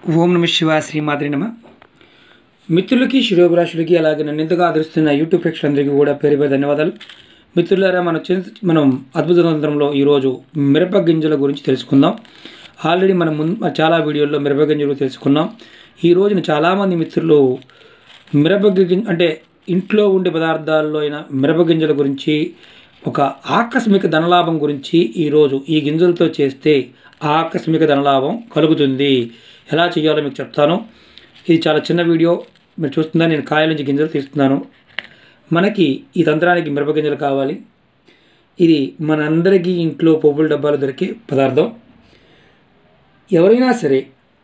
ఓం నమ శివ శ్రీమాద్రి నమ మిత్రులకి శిరోభిలాషులకి అలాగే నన్ను ఎంతగా ఆదరిస్తున్న యూట్యూబ్ ప్రేక్షకులందరికీ కూడా పేరు పేరు ధన్యవాదాలు మిత్రులారా మన చి- మనం అద్భుత తంత్రంలో ఈరోజు మిరప గింజల గురించి తెలుసుకుందాం ఆల్రెడీ మనం ముందు చాలా వీడియోల్లో మిరప గింజలు తెలుసుకున్నాం ఈ రోజున చాలామంది మిత్రులు మిరప గింజ అంటే ఇంట్లో ఉండే పదార్థాల్లో అయిన మిరప గింజల గురించి ఒక ఆకస్మిక ధనలాభం గురించి ఈరోజు ఈ గింజలతో చేస్తే ఆకస్మిక ధనలాభం కలుగుతుంది ఎలా చేయాలో మీకు చెప్తాను ఇది చాలా చిన్న వీడియో మీరు చూస్తుందా నేను కాయల నుంచి గింజలు తీస్తున్నాను మనకి ఈ తంత్రానికి మిరప గింజలు కావాలి ఇది మనందరికీ ఇంట్లో పోపుల డబ్బాలు దొరికే పదార్థం ఎవరైనా సరే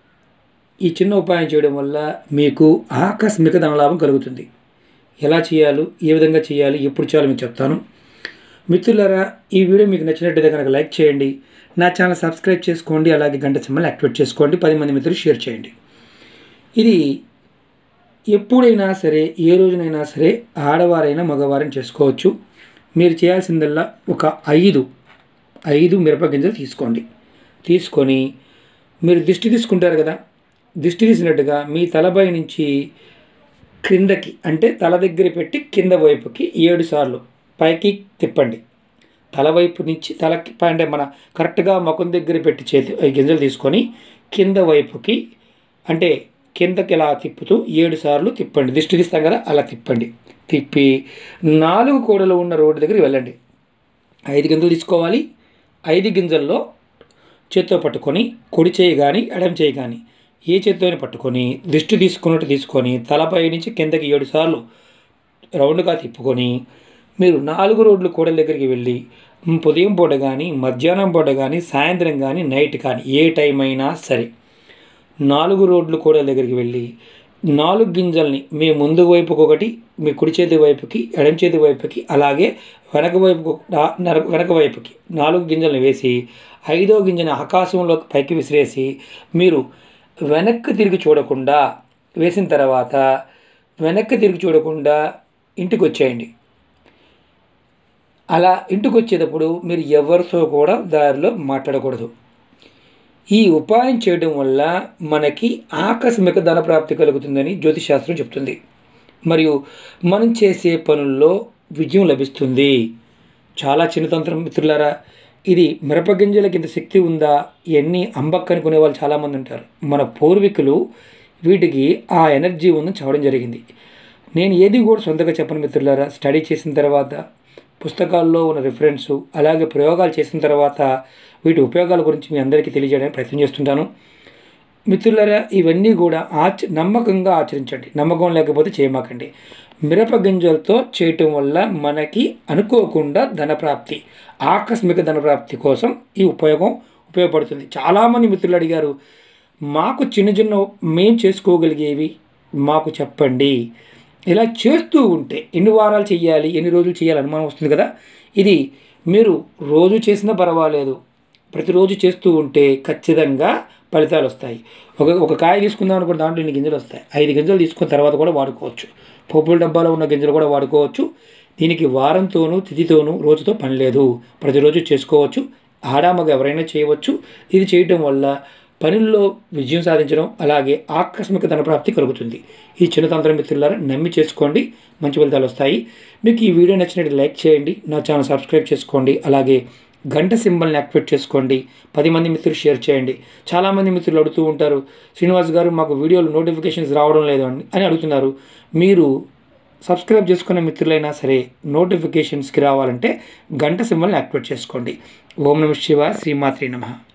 ఈ చిన్న ఉపాయం చేయడం వల్ల మీకు ఆకస్మిక ధనలాభం కలుగుతుంది ఎలా చేయాలో ఏ విధంగా చేయాలి ఎప్పుడు చేయాలో మీకు చెప్తాను మిత్రులారా ఈ వీడియో మీకు నచ్చినట్టయితే కనుక లైక్ చేయండి నా ఛానల్ సబ్స్క్రైబ్ చేసుకోండి అలాగే గంట సింబల్ యాక్టివేట్ చేసుకోండి పది మంది మిత్రులు షేర్ చేయండి ఇది ఎప్పుడైనా సరే ఏ రోజునైనా సరే ఆడవారైనా మగవారైనా చేసుకోవచ్చు మీరు చేయాల్సిందల్లా ఒక ఐదు ఐదు మిరప గింజలు తీసుకోండి తీసుకొని మీరు దిష్టి తీసుకుంటారు కదా దిష్టి తీసినట్టుగా మీ తలపై నుంచి క్రిందకి అంటే తల దగ్గర పెట్టి కింద వైపుకి ఏడు సార్లు పైకి తిప్పండి తల వైపు నుంచి తలకి పై- అంటే మన కరెక్ట్గా ముఖం దగ్గర పెట్టి చేతి ఈ గింజలు తీసుకొని కింద వైపుకి అంటే కిందకి ఇలా తిప్పుతూ ఏడు సార్లు తిప్పండి దిష్టి తీస్తాం కదా అలా తిప్పండి తిప్పి నాలుగు కోడలు ఉన్న రోడ్డు దగ్గరికి వెళ్ళండి ఐదు గింజలు తీసుకోవాలి ఐదు గింజల్లో చేత్తో పట్టుకొని కుడి చేయి కానీ ఎడమ చేయి కానీ ఏ చేత్తోని పట్టుకొని దిష్టి తీసుకున్నట్టు తీసుకొని తలపై నుంచి కిందకి ఏడు సార్లు రౌండ్గా తిప్పుకొని మీరు నాలుగు రోడ్లు కూడల దగ్గరికి వెళ్ళి మ్, ఉదయం పూట కానీ మధ్యాహ్నం పూట కానీ సాయంత్రం కానీ నైట్ కానీ ఏ టైం అయినా సరే నాలుగు రోడ్లు కూడల దగ్గరికి వెళ్ళి నాలుగు గింజల్ని మీ ముందు వైపుకి ఒకటి మీ కుడి చేతి వైపుకి ఎడమ చేతి వైపుకి అలాగే వెనక వైపుకు నా- నర- వెనక వైపుకి నాలుగు గింజల్ని వేసి ఐదో గింజని ఆకాశంలోకి పైకి విసిరేసి మీరు వెనక్కి తిరిగి చూడకుండా వేసిన తర్వాత వెనక్కి తిరిగి చూడకుండా ఇంటికి వచ్చేయండి అలా ఇంటికి వచ్చేటప్పుడు మీరు ఎవరితో కూడా దారిలో మాట్లాడకూడదు ఈ ఉపాయం చేయడం వల్ల మనకి ఆకస్మిక ధనప్రాప్తి కలుగుతుందని జ్యోతిశాస్త్రం చెప్తుంది మరియు మనం చేసే పనుల్లో విజయం లభిస్తుంది చాలా చిన్న తంత్రం మిత్రులారా ఇది మిరపగింజలకి ఇంత శక్తి ఉందా ఇవన్నీ అంబక్ అనుకునే వాళ్ళు చాలామంది ఉంటారు మన పూర్వీకులు వీటికి ఆ ఎనర్జీ ఉందని చెప్పడం జరిగింది నేను ఏది కూడా సొంతగా చెప్పను మిత్రులారా స్టడీ చేసిన తర్వాత పుస్తకాల్లో ఉన్న రిఫరెన్స్ అలాగే ప్రయోగాలు చేసిన తర్వాత వీటి ఉపయోగాల గురించి మీ అందరికీ తెలియజేయడానికి ప్రయత్నం చేస్తుంటాను మిత్రులారా ఇవన్నీ కూడా ఆచ నమ్మకంగా ఆచరించండి నమ్మకం లేకపోతే చేయమాకండి మిరప గింజలతో చేయటం వల్ల మనకి అనుకోకుండా ధనప్రాప్తి ఆకస్మిక ధనప్రాప్తి కోసం ఈ ఉపయోగం ఉపయోగపడుతుంది చాలామంది మిత్రులు అడిగారు మాకు చిన్న చిన్న మేం చేసుకోగలిగేవి మాకు చెప్పండి ఇలా చేస్తూ ఉంటే ఎన్ని వారాలు చేయాలి ఎన్ని రోజులు చేయాలి అనుమానం వస్తుంది కదా ఇది మీరు రోజు చేసినా పర్వాలేదు ప్రతిరోజు చేస్తూ ఉంటే ఖచ్చితంగా ఫలితాలు వస్తాయి ఒక ఒక కాయ తీసుకుందాం అనుకుంటే దాంట్లో ఇన్ని గింజలు వస్తాయి ఐదు గింజలు తీసుకున్న తర్వాత కూడా వాడుకోవచ్చు పోపుల డబ్బాలో ఉన్న గింజలు కూడా వాడుకోవచ్చు దీనికి వారంతోనూ తిథితోనూ రోజుతో పని లేదు ప్రతిరోజు చేసుకోవచ్చు ఆడామగ ఎవరైనా చేయవచ్చు ఇది చేయటం వల్ల పనుల్లో విజయం సాధించడం అలాగే ఆకస్మిక ధనప్రాప్తి కలుగుతుంది ఈ చిన్న తంత్ర మిత్రులారా నమ్మి చేసుకోండి మంచి ఫలితాలు వస్తాయి మీకు ఈ వీడియో నచ్చినట్టు లైక్ చేయండి నా ఛానల్ సబ్స్క్రైబ్ చేసుకోండి అలాగే గంట సింబల్ని యాక్టివేట్ చేసుకోండి పది మంది మిత్రులు షేర్ చేయండి చాలామంది మిత్రులు అడుగుతూ ఉంటారు శ్రీనివాస్ గారు మాకు వీడియోలు నోటిఫికేషన్స్ రావడం లేదు అని అని అడుగుతున్నారు మీరు సబ్స్క్రైబ్ చేసుకున్న మిత్రులైనా సరే నోటిఫికేషన్స్కి రావాలంటే గంట సింబల్ని యాక్టివేట్ చేసుకోండి ఓం నమ శివ శ్రీమాత్రి నమః